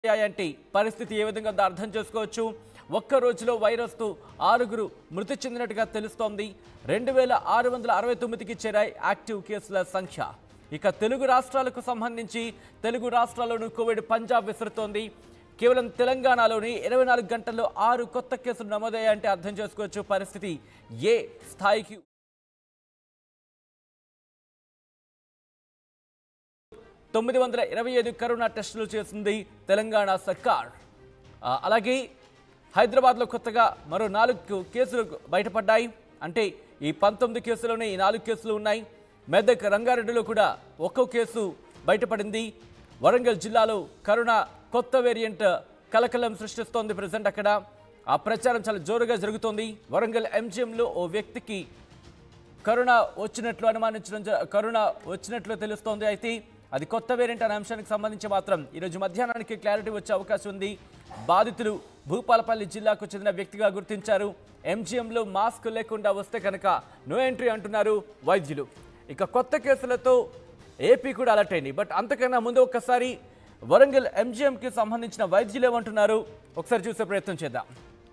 అయ్యాయంటే పరిస్థితి ఏ విధంగా ఉందో అర్థం చేసుకోవచ్చు ఒక్క రోజులో వైరస్తో ఆరుగురు మృతి చెందినట్టుగా తెలుస్తోంది రెండు వేల ఆరు వందల అరవై తొమ్మిదికి చేరాయి యాక్టివ్ కేసుల సంఖ్య ఇక తెలుగు రాష్ట్రాలకు సంబంధించి తెలుగు రాష్ట్రాల్లోనూ కోవిడ్ పంజాబ్ విసురుతోంది కేవలం తెలంగాణలోని ఇరవై నాలుగు గంటల్లో ఆరు కొత్త కేసులు నమోదయ్యాయంటే అర్థం చేసుకోవచ్చు పరిస్థితి ఏ స్థాయికి తొమ్మిది వందల ఇరవై ఐదు కరోనా టెస్టులు చేసింది తెలంగాణ సర్కార్ ఆ, అలాగే హైదరాబాద్లో కొత్తగా మరో నాలుగు కేసులు బయటపడ్డాయి అంటే ఈ పంతొమ్మిది కేసులోనే ఈ నాలుగు కేసులు ఉన్నాయి మెదక్ రంగారెడ్డిలో కూడా ఒక్కో కేసు బయటపడింది వరంగల్ జిల్లాలో కరోనా కొత్త వేరియంట్ కలకలం సృష్టిస్తోంది ప్రజెంట్ అక్కడ ఆ ప్రచారం చాలా జోరుగా జరుగుతోంది వరంగల్ ఎంజిఎంలో ఓ వ్యక్తికి కరోనా వచ్చినట్లు అనుమానించడం జ- కరోనా వచ్చినట్లు తెలుస్తోంది అయితే అది కొత్త వేరియంట్ అనే అంశానికి సంబంధించి మాత్రం ఈరోజు మధ్యాహ్నానికి క్లారిటీ వచ్చే అవకాశం ఉంది బాధితులు భూపాలపల్లి జిల్లాకు చెందిన వ్యక్తిగా గుర్తించారు ఎంజీఎంలో మాస్క్ లేకుండా వస్తే కనుక నో ఎంట్రీ అంటున్నారు వైద్యులు ఇక కొత్త కేసులతో ఏపీ కూడా అలర్ట్ అయింది బట్ అంతకన్నా ముందు ఒక్కసారి వరంగల్ ఎంజీఎంకి సంబంధించిన వైద్యులు ఏమంటున్నారు ఒకసారి చూసే ప్రయత్నం చేద్దాం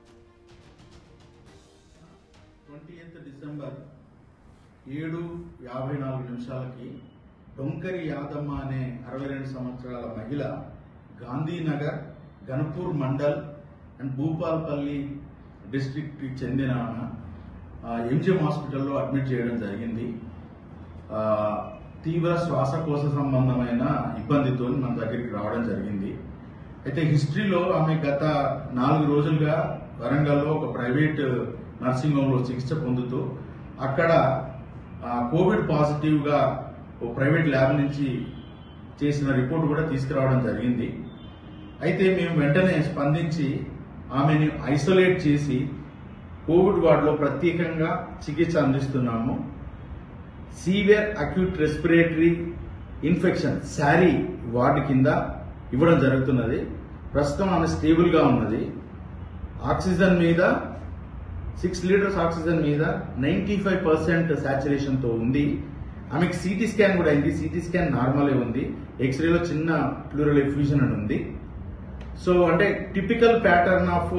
ట్వంటీ డిసెంబర్ ఏడు యాభై నాలుగు నిమిషాలకి డొంకరి యాదమ్మ అనే అరవై రెండు సంవత్సరాల మహిళ గాంధీనగర్ గన్పూర్ మండల్ అండ్ భూపాల్పల్లి డిస్ట్రిక్ట్ చెందిన ఆమె, ఆ, ఎంజిఎం హాస్పిటల్లో అడ్మిట్ చేయడం జరిగింది ఆ, తీవ్ర శ్వాసకోశ సంబంధమైన ఇబ్బందితో మన దగ్గరికి రావడం జరిగింది అయితే హిస్టరీలో ఆమె గత నాలుగు రోజులుగా వరంగల్లో ఒక ప్రైవేట్ నర్సింగ్ హోమ్లో చికిత్స పొందుతూ అక్కడ ఆ, కోవిడ్ పాజిటివ్గా ఓ ప్రైవేట్ ల్యాబ్ నుంచి చేసిన రిపోర్ట్ కూడా తీసుకురావడం జరిగింది అయితే మేము వెంటనే స్పందించి ఆమెను ఐసోలేట్ చేసి కోవిడ్ వార్డులో ప్రత్యేకంగా చికిత్స అందిస్తున్నాము severe acute respiratory infection SARI ward కింద ఇవ్వడం జరుగుతున్నది ప్రస్తుతం ఆమె స్టేబుల్ గా ఉన్నది ఆక్సిజన్ మీద సిక్స్ లీటర్స్ ఆక్సిజన్ మీద నైంటీ ఫైవ్ పర్సెంట్ సాచురేషన్ తో ఉంది ఆమెకి సిటీ స్కాన్ కూడా అయింది సిటీ స్కాన్ నార్మలే ఉంది ఎక్స్రేలో చిన్న ప్లూరల్ ఎఫ్యూజన్ అని ఉంది సో అంటే typical pattern of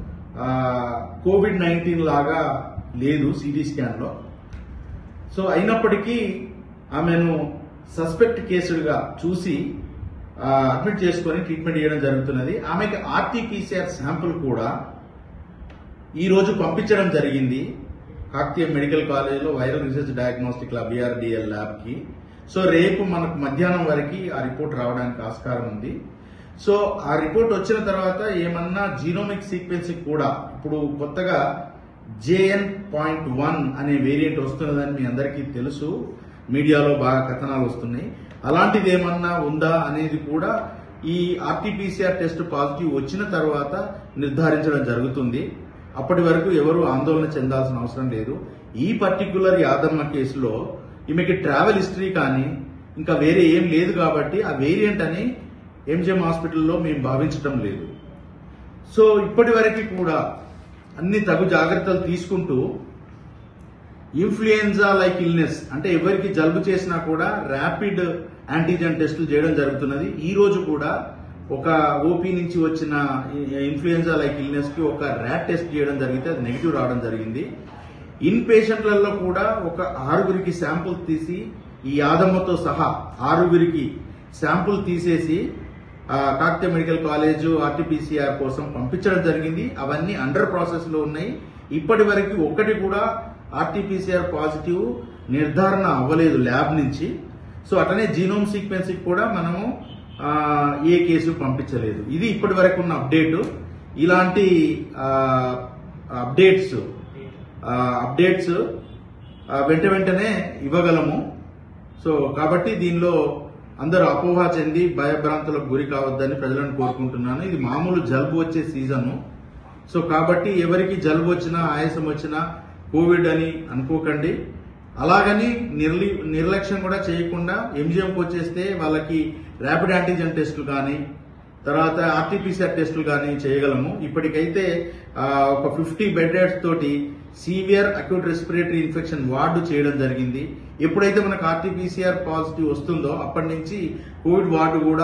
COVID nineteen లాగా లేదు సిటీ స్కాన్ లో సో అయినప్పటికీ ఆమెను సస్పెక్ట్ కేసులుగా చూసి ఆ, అడ్మిట్ చేసుకొని ట్రీట్మెంట్ చేయడం జరుగుతున్నది ఆమెకి ఆర్టీపీసీఆర్ శాంపుల్ కూడా ఈ రోజు పంపించడం జరిగింది కాకతీయ మెడికల్ కాలేజ్లో viral research diagnostic lab VRDL lab కి సో రేపు మనకు మధ్యాహ్నం వరకు ఆ రిపోర్ట్ రావడానికి ఆస్కారం ఉంది సో ఆ రిపోర్ట్ వచ్చిన తర్వాత ఏమన్నా జీనోమిక్ సీక్వెన్స్ కూడా ఇప్పుడు కొత్తగా జేఎన్ పాయింట్ వన్ అనే వేరియంట్ వస్తున్నదని మీ అందరికీ తెలుసు మీడియాలో బాగా కథనాలు వస్తున్నాయి అలాంటిది ఏమన్నా ఉందా అనేది కూడా ఈ ఆర్టీపీసీఆర్ టెస్ట్ పాజిటివ్ వచ్చిన తర్వాత నిర్ధారించడం జరుగుతుంది అప్పటి వరకు ఎవరు ఆందోళన చెందాల్సిన అవసరం లేదు ఈ పర్టికులర్ యాదమ్మ కేసులో ఈమెకి ట్రావెల్ హిస్టరీ కానీ ఇంకా వేరే ఏం లేదు కాబట్టి ఆ వేరియంట్ అని ఎంజిఎం హాస్పిటల్లో మేము భావించటం లేదు సో ఇప్పటి వరకు కూడా అన్ని తగు జాగ్రత్తలు తీసుకుంటూ ఇన్ఫ్లుయెన్జా లైక్ ఇల్నెస్ అంటే ఎవరికి జలుబు చేసినా కూడా ర్యాపిడ్ యాంటీజెన్ టెస్టులు చేయడం జరుగుతున్నది ఈ రోజు కూడా ఒక ఓపీ నుంచి వచ్చిన ఇన్ఫ్లుయెన్జా లైక్ ఇల్నెస్ కి ఒక ర్యాట్ టెస్ట్ చేయడం జరిగితే అది నెగిటివ్ రావడం జరిగింది ఇన్ పేషెంట్లలో కూడా ఒక ఆరుగురికి శాంపుల్ తీసి ఈ యాదమ్మతో సహా ఆరుగురికి శాంపుల్ తీసేసి ఆ, కాకతీయ మెడికల్ కాలేజ్ ఆర్టీపీసీఆర్ కోసం పంపించడం జరిగింది అవన్నీ అండర్ ప్రాసెస్ లో ఉన్నాయి ఇప్పటి వరకు ఒక్కటి కూడా ఆర్టీపీసీఆర్ పాజిటివ్ నిర్ధారణ అవ్వలేదు ల్యాబ్ నుంచి సో అట్లనే జీనోమ్ సీక్వెన్స్ కూడా మనము ఆ, ఏ కేసు పంపించలేదు ఇది ఇప్పటి వరకు ఉన్న అప్డేట్ ఇలాంటి ఆ, అప్డేట్స్ ఆ, అప్డేట్స్ ఆ, వెంట వెంటనే ఇవ్వగలము సో కాబట్టి దీనిలో అందరూ అపోహ చెంది భయభ్రాంతులకు గురి కావద్దని ప్రజలను కోరుకుంటున్నాను ఇది మామూలు జలుబు వచ్చే సీజను సో కాబట్టి ఎవరికి జలుబు వచ్చినా ఆయాసం వచ్చినా కోవిడ్ అని అనుకోకండి అలాగని నిర్లి నిర్లక్ష్యం కూడా చేయకుండా ఎంజిఎంకి వచ్చేస్తే వాళ్ళకి ర్యాపిడ్ యాంటీజెన్ టెస్టులు కానీ తర్వాత ఆర్టీపీసీఆర్ టెస్టులు కానీ చేయగలము ఇప్పటికైతే ఆ, ఒక ఫిఫ్టీ బెడ్స్ తోటి severe acute respiratory infection ward చేయడం జరిగింది ఎప్పుడైతే మనకు ఆర్టీపీసీఆర్ పాజిటివ్ వస్తుందో అప్పటి నుంచి కోవిడ్ వార్డు కూడా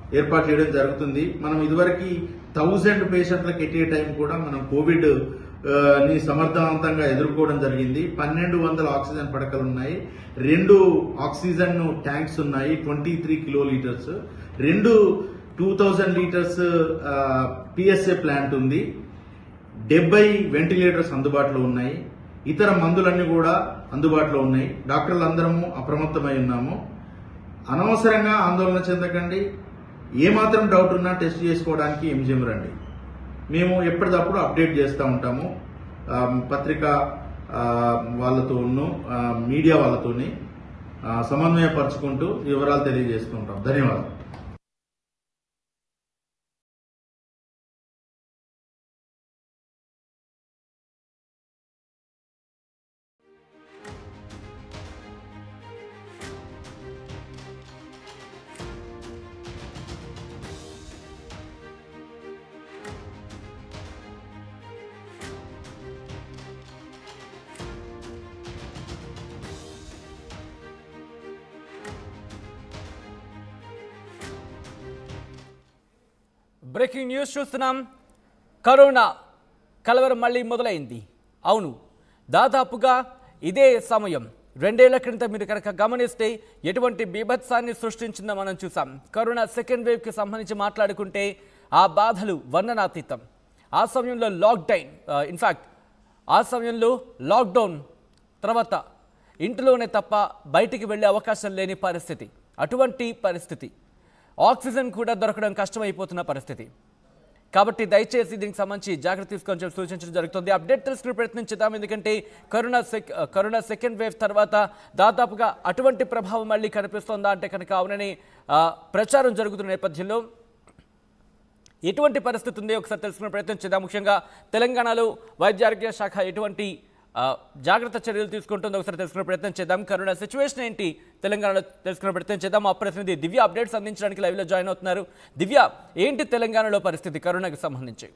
ఏర్పాటు చేయడం జరుగుతుంది మనం ఇదివరకు థౌజండ్ పేషెంట్లకు ఎట్ ఏ టైం కూడా మనం కోవిడ్ ఆ, ని సమర్థవంతంగా ఎదుర్కోవడం జరిగింది పన్నెండు వందల ఆక్సిజన్ పడకలు ఉన్నాయి రెండు ఆక్సిజన్ ట్యాంక్స్ ఉన్నాయి ట్వంటీ త్రీ కిలో లీటర్స్ రెండు two thousand litres PSA plant ఉంది డెబ్బై వెంటిలేటర్స్ అందుబాటులో ఉన్నాయి ఇతర మందులన్నీ కూడా అందుబాటులో ఉన్నాయి డాక్టర్లు అందరము అప్రమత్తమై ఉన్నాము అనవసరంగా ఆందోళన చెందకండి ఏమాత్రం డౌట్ ఉన్నా టెస్ట్ చేసుకోవడానికి ఎంజిఎం రండి మేము ఎప్పటికప్పుడు అప్డేట్ చేస్తూ ఉంటాము ఆ, పత్రికా ఆ, వాళ్ళతోనూ ఆ, మీడియా వాళ్ళతోని ఆ, సమన్వయపరుచుకుంటూ వివరాలు తెలియజేస్తుంటాం ధన్యవాదాలు బ్రేకింగ్ న్యూస్ చూస్తున్నాం కరోనా కలవరం మళ్ళీ మొదలైంది అవును దాదాపుగా ఇదే సమయం రెండేళ్ల క్రితం మీరు కనుక గమనిస్తే ఎటువంటి బీభత్సాన్ని సృష్టించిందో మనం చూసాం కరోనా సెకండ్ వేవ్కి సంబంధించి మాట్లాడుకుంటే ఆ బాధలు వర్ణనాతీతం ఆ సమయంలో లాక్డౌన్ ఇన్ఫ్యాక్ట్ ఆ సమయంలో లాక్డౌన్ తర్వాత ఇంటిలోనే తప్ప బయటికి వెళ్ళే అవకాశం లేని పరిస్థితి అటువంటి పరిస్థితి ఆక్సిజన్ కూడా దొరకడం కష్టమైపోతున్న పరిస్థితి కాబట్టి దయచేసి దీనికి సంబంధించి జాగ్రత్త తీసుకొని చెప్పి సూచించడం జరుగుతుంది అప్డేట్ తెలుసుకునే ప్రయత్నం చేద్దాం ఎందుకంటే కరోనా సెక్ కరోనా సెకండ్ వేవ్ తర్వాత దాదాపుగా అటువంటి ప్రభావం మళ్ళీ కనిపిస్తోందా అంటే కనుక అవునని ఆ, ప్రచారం జరుగుతున్న నేపథ్యంలో ఎటువంటి పరిస్థితి ఉంది ఒకసారి తెలుసుకునే ప్రయత్నం చేద్దాం ముఖ్యంగా తెలంగాణలో వైద్య ఆరోగ్య శాఖ ఎటువంటి ఆ, జాగ్రత్త చర్యలు తీసుకుంటుందో ఒకసారి తెలుసుకునే ప్రయత్నం చేద్దాం కరోనా సిచ్యువేషన్ ఏంటి తెలంగాణలో తెలుసుకునే ప్రయత్నం చేద్దాం మా ప్రతినిధి దివ్య అప్డేట్స్ అందించడానికి లైవ్లో జాయిన్ అవుతున్నారు దివ్య ఏంటి తెలంగాణలో పరిస్థితి కరోనాకి సంబంధించి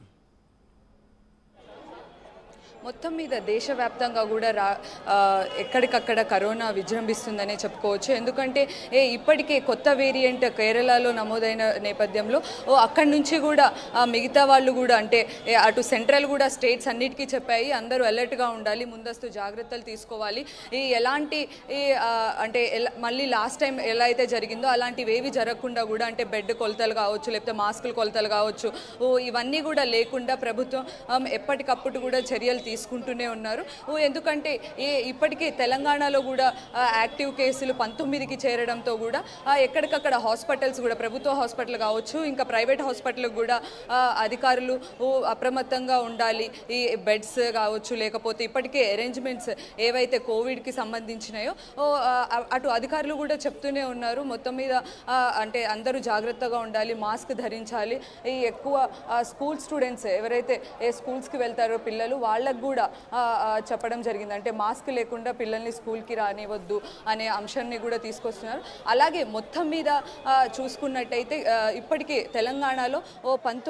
మొత్తం మీద దేశవ్యాప్తంగా కూడా రా ఆ, ఎక్కడికక్కడ కరోనా విజృంభిస్తుందనే చెప్పుకోవచ్చు ఎందుకంటే ఏ ఇప్పటికే కొత్త వేరియంట్ కేరళలో నమోదైన నేపథ్యంలో ఓ అక్కడి నుంచి కూడా ఆ, మిగతా వాళ్ళు కూడా అంటే ఏ, అటు సెంట్రల్ కూడా స్టేట్స్ అన్నిటికీ చెప్పాయి అందరూ అలర్ట్గా ఉండాలి ముందస్తు జాగ్రత్తలు తీసుకోవాలి ఈ ఎలాంటి ఈ ఆ, అంటే ఎలా మళ్ళీ లాస్ట్ టైం ఎలా అయితే జరిగిందో అలాంటివి ఏవి జరగకుండా కూడా అంటే బెడ్ కొలతలు కావచ్చు లేకపోతే మాస్కులు కొలతలు కావచ్చు ఓ ఇవన్నీ కూడా లేకుండా ప్రభుత్వం ఆమ్, ఎప్పటికప్పుడు కూడా చర్యలు తీసుకుంటూనే ఉన్నారు ఓ ఎందుకంటే ఏ ఇప్పటికే తెలంగాణలో కూడా ఆ, యాక్టివ్ కేసులు పంతొమ్మిదికి చేరడంతో కూడా ఆ, ఎక్కడికక్కడ హాస్పిటల్స్ కూడా ప్రభుత్వ హాస్పిటల్ కావచ్చు ఇంకా ప్రైవేట్ హాస్పిటల్ కూడా ఆ, అధికారులు ఓ, అప్రమత్తంగా ఉండాలి ఈ బెడ్స్ కావచ్చు లేకపోతే ఇప్పటికే అరేంజ్మెంట్స్ ఏవైతే కోవిడ్కి సంబంధించినాయో ఓ, ఆ, అటు అధికారులు కూడా చెప్తూనే ఉన్నారు మొత్తం మీద ఆ, అంటే అందరూ జాగ్రత్తగా ఉండాలి మాస్క్ ధరించాలి ఈ ఎక్కువ ఆ, స్కూల్ స్టూడెంట్స్ ఎవరైతే ఏ స్కూల్స్కి వెళ్తారో పిల్లలు వాళ్ళకు కూడా ఆ, ఆ, చెప్పడం జరిగింది అంటే మాస్క్ లేకుండా పిల్లల్ని స్కూల్కి రానివద్దు అనే అంశాన్ని కూడా తీసుకొస్తున్నారు అలాగే మొత్తం మీద ఆ, చూసుకున్నట్టయితే ఆ, ఇప్పటికే తెలంగాణలో ఓ పంతొమ్మిది